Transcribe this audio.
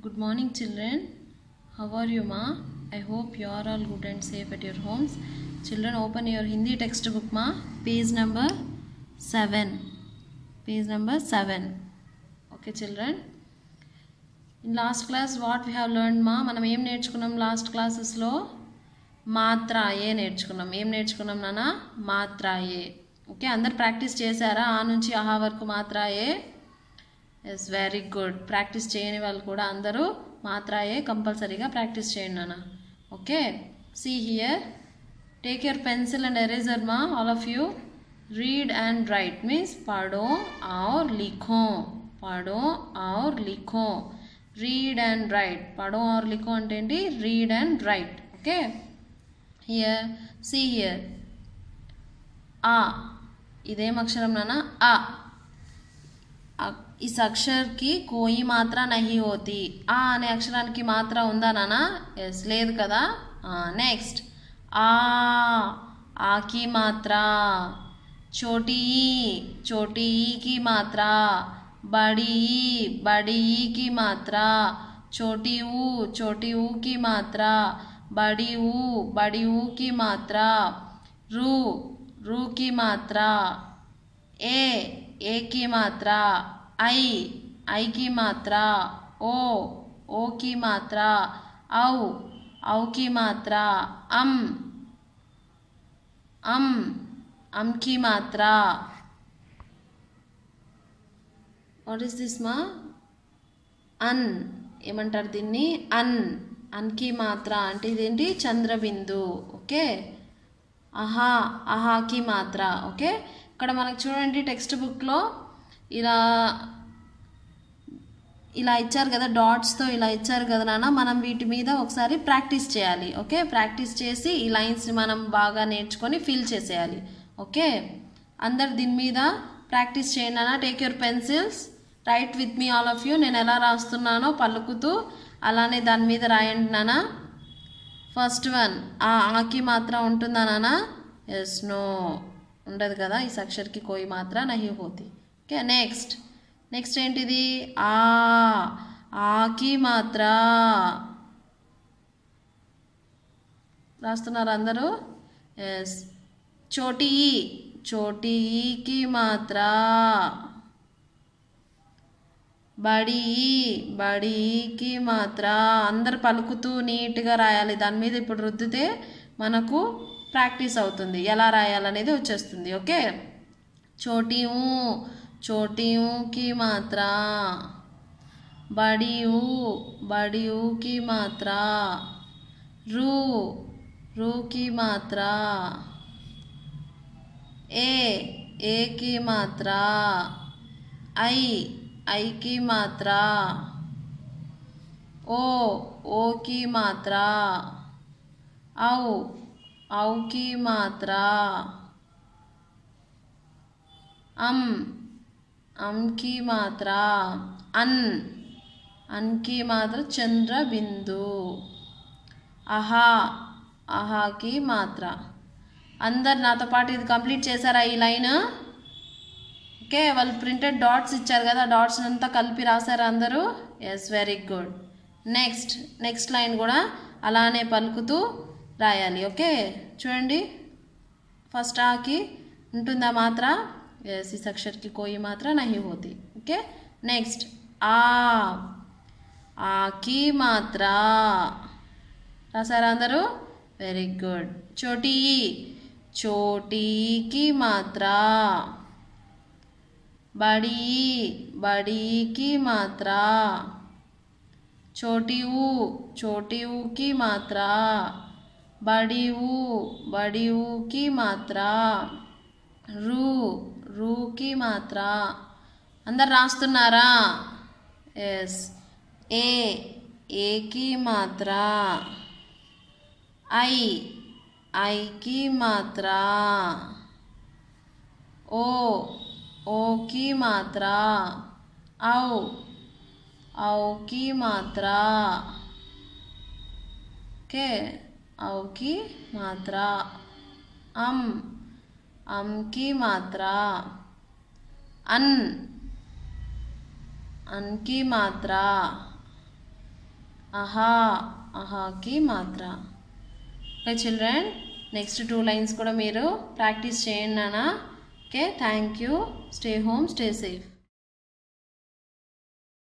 Good morning, children. How are you, ma? I hope you are all good and safe at your homes. Children, open your Hindi textbook, ma. Page number 7. Page number 7. Okay, children. In last class, what we have learned, ma? మనం ఏం నేర్చుకున్నాం last క్లాసెస్లో మాత్రాయే నేర్చుకున్నాం ఏం నేర్చుకున్నాం నాన్న మాత్రాయే okay అందరు practice చేశారా ఆ నుంచి ఆహా వరకు మాత్రాయే ఎస్ వెరీ గుడ్ ప్రాక్టీస్ చేయని వాళ్ళు కూడా అందరూ మాత్రాయే కంపల్సరీగా ప్రాక్టీస్ చేయండి నాన్న okay see here take your pencil and eraser మా all of you read and write means పడో ఆర్ లిఖో పడో ఆర్ లిఖో రీడ్ అండ్ రైట్ పడో ఆర్ లిఖో అంటే ఏంటి read and write okay here see here ఆ ఇదేం అక్షరం నాన్న ఆ అ- ఇస్ అక్షర్కి కోయి మాత్ర నహి హోతి ఆ అనే అక్షరానికి మాత్ర ఉందా నాన్న ఎస్ లేదు కదా నెక్స్ట్ ఆ ఆకి మాత్ర చోటీ చోటీకి మాత్ర బడి బడీకి మాత్ర చోటీ ఊ చోటీ ఊకి మాత్ర బడి ఊ బడి ఊకి మాత్ర రు రూకి మాత్ర ఏ ఏ की मात्रा ఐ ఐ की मात्रा ओ ओ की मात्रा औ औ की मात्रा अम अम अम की मात्रा వాట్ ఈస్ దిస్ మా అన్ ఏమంటారు దీన్ని అన్ అన్కి మాత్ర అంటే ఇదేంటి చంద్రబిందు ఓకే అహా అహాకి మాత్ర ఓకే ఇక్కడ మనకు చూడండి టెక్స్ట్ బుక్లో ఇలా ఇలా ఇచ్చారు కదా డాట్స్తో ఇలా ఇచ్చారు కదా నాన్న మనం వీటి మీద ఒకసారి ప్రాక్టీస్ చేయాలి ఓకే ప్రాక్టీస్ చేసి ఈ లైన్స్ని మనం బాగా నేర్చుకొని ఫిల్ చేసేయాలి ఓకే అందరు దీని మీద ప్రాక్టీస్ చేయండి నాన్న take your pencils write with me all of you నేను ఎలా రాస్తున్నానో పలుకుతూ అలానే దాని మీద రాయండి నాన్న ఫస్ట్ వన్ ఆ ఆకి మాత్రం ఉంటుందా నాన్న ఎస్ నో ఉండదు కదా ఈ అక్షర్కి కోయి మాత్ర నహి హోతి ఓకే నెక్స్ట్ నెక్స్ట్ ఏంటిది ఆ ఆకి మాత్ర రాస్తున్నారు అందరూ ఎస్ చోటీ చోటీకి మాత్ర బడి బడికి మాత్ర అందరు పలుకుతూ నీట్గా రాయాలి దాని మీద ఇప్పుడు రుద్దితే మనకు ప్రాక్టీస్ అవుతుంది ఎలా రాయాలనేది వచ్చేస్తుంది ఓకే చోటీ ఊ చోటీ ఊకి మాత్ర బడి ఊ బడి ఊకి మాత్ర రు రూకి మాత్ర ఏ ఏకి మాత్ర ఐ ఐకి మాత్ర ఓ ఓకి మాత్ర ఔ ఔకి మాత్ర అమ్ అంకి మాత్ర అన్ అన్కి మాత్ర చంద్రబిందు అహా అహాకి మాత్ర అందరు నాతో పాటు ఇది కంప్లీట్ చేశారా ఈ లైన్ ఓకే వాళ్ళు ప్రింటెడ్ డాట్స్ ఇచ్చారు కదా డాట్స్ అంతా కలిపి రాశారా అందరూ yes very good next next line కూడా అలానే పలుకుతూ రాయాలి ఓకే చూడండి ఫస్ట్ ఆకి ఉంటుందా మాత్ర ఎస్ ఇస్ అక్షర్కి కోయి మాత్ర నహి హోతి ఓకే నెక్స్ట్ ఆ ఆకి మాత్ర రాసారా అందరూ వెరీ గుడ్ చోటీ చోటీకి మాత్ర బడి బడీకి మాత్ర చోటీ ఊ చోటీ ఊకి మాత్ర బడి ఊ బడి ఊకి మాత్ర రు రూకి మాత్ర అందరు రాస్తున్నారా ఎస్ ఏ ఏకి మాత్ర ఐ ఐకి మాత్ర ఓ ఓకి మాత్ర ఔ ఔకి మాత్ర ఓకే ఔకి మాత్ర అమ్ అంకి మాత్ర అన్ అన్కి మాత్ర అహా అహాకి మాత్ర okay children next two lines కూడా మీరు ప్రాక్టీస్ చేయండి నాన్న okay thank you stay home stay safe